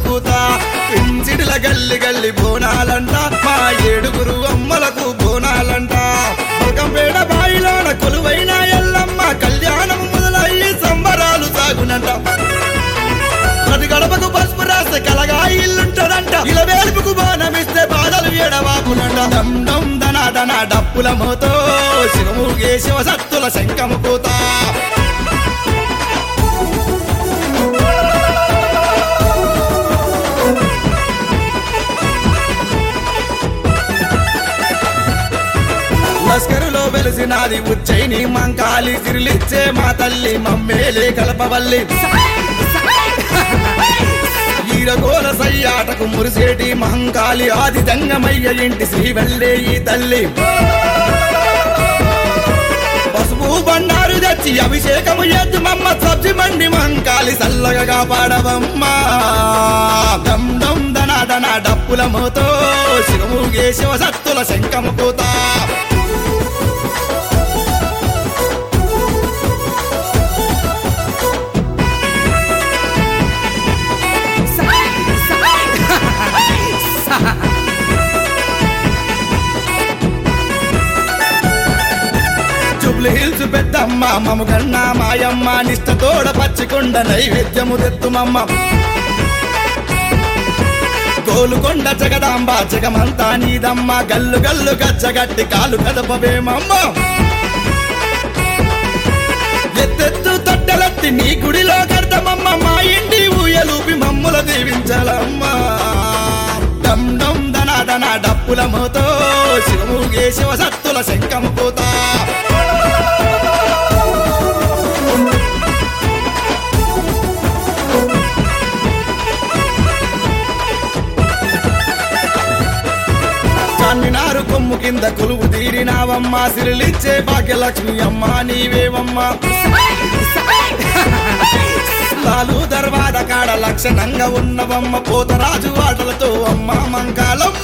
కూత పించిడిల గల్లి గల్లి బోనాలంట మా ఏడుగురు అమ్మలకు బోనాలంట బల్కంపేట బాయిలోన కొలువైన ఎల్లమ్మ కళ్యాణం మొదలయ్యి సంబరాలు సాగునంట ప్రతి గడపకు పసుపు రాస్తే కలగా ఇల్లుంటదంట ఇలా వేలుపుకు బాణమిస్తే బాధలు ఎడవాపునంట దమ్ దమ్ దన దన డప్పుల మోతో శివముగే శివ సత్తుల శంఖము కూత లస్కరులో వెలిసినాది ఉచ్చైని మంకాలి సిరిలిచ్చే మా తల్లి మమ్మేలే కలపవల్లి ఈరగోల సయ్యాటకు మురిసేటి మహంకాళి ఆది దంగమయ్య ఇంటి శ్రీ వెళ్ళే ఈ తల్లి పసుపు బండారు తెచ్చి అభిషేకము ఎద్దు మమ్మ సబ్జి మండి మహంకాళి సల్లగా కాపాడవమ్మా దమ్ దమ్ దన దన డప్పుల మోతో శివముగే శివ సత్తుల శంఖము కూతా జుబ్లీ హిల్స్ పెద్దమ్మ మమ్మ కన్న మాయమ్మ నిష్టతోడ పచ్చికొండ నైవేద్యము తెత్తుమమ్మ గోలుకొండ జగదాంబ జగమంతా నీదమ్మ గల్లు గల్లు గచ్చగట్టి కాలు కదపవేమమ్మ ఎత్తెత్తు తొట్టెలెత్తి నీ గుడిలో కడతామమ్మ మా ఇంటి ఊయలూపి మమ్ముల దీవించాలమ్మా దమ్ దమ్ దన దన డప్పుల మోతో శివముగే శివ సత్తుల శంఖము పోతా చార్మినారు కొమ్ము కింద కొలువు తీరినావమ్మ సిరిలిచ్చే భాగ్యలక్ష్మి అమ్మ నీవేవమ్మా లాలు దర్వాద కాడ లక్షణంగా ఉన్నవమ్మ పోతరాజు ఆటలతో అమ్మ మంకాలమ్మ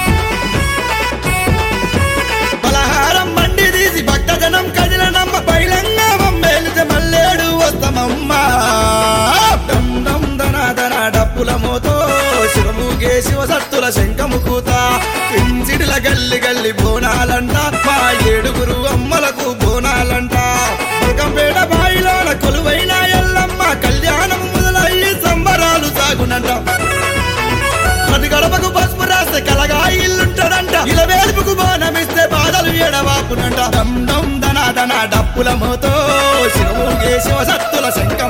పలహారం బండి తీసి భక్తజనం కదిలనమ్మ బయలంగా మమ్మేలితే మల్లేడు వస్తామమ్మ దమ్ దమ్ దన దన డప్పుల మోతో శివముగే శివ సత్తుల శంఖము కూత పించిడిల గల్లి గల్లి బోనాలంట మా ఏడుగురు అమ్మలకు బోనాలంట బల్కంపేట బాయిలోన కొలువైన ఎల్లమ్మ కళ్యాణం మొదలయ్యి సంబరాలు సాగునంట ప్రతి గడపకు పసుపు రాస్తే కలగా ఇల్లుంటదంట ఇలా వేలుపుకు బాణమిస్తే బాధలు ఎడవాపునంట దమ్ దమ్ దన దన డప్పుల మోతో శివముగే శివ సత్తుల శంఖ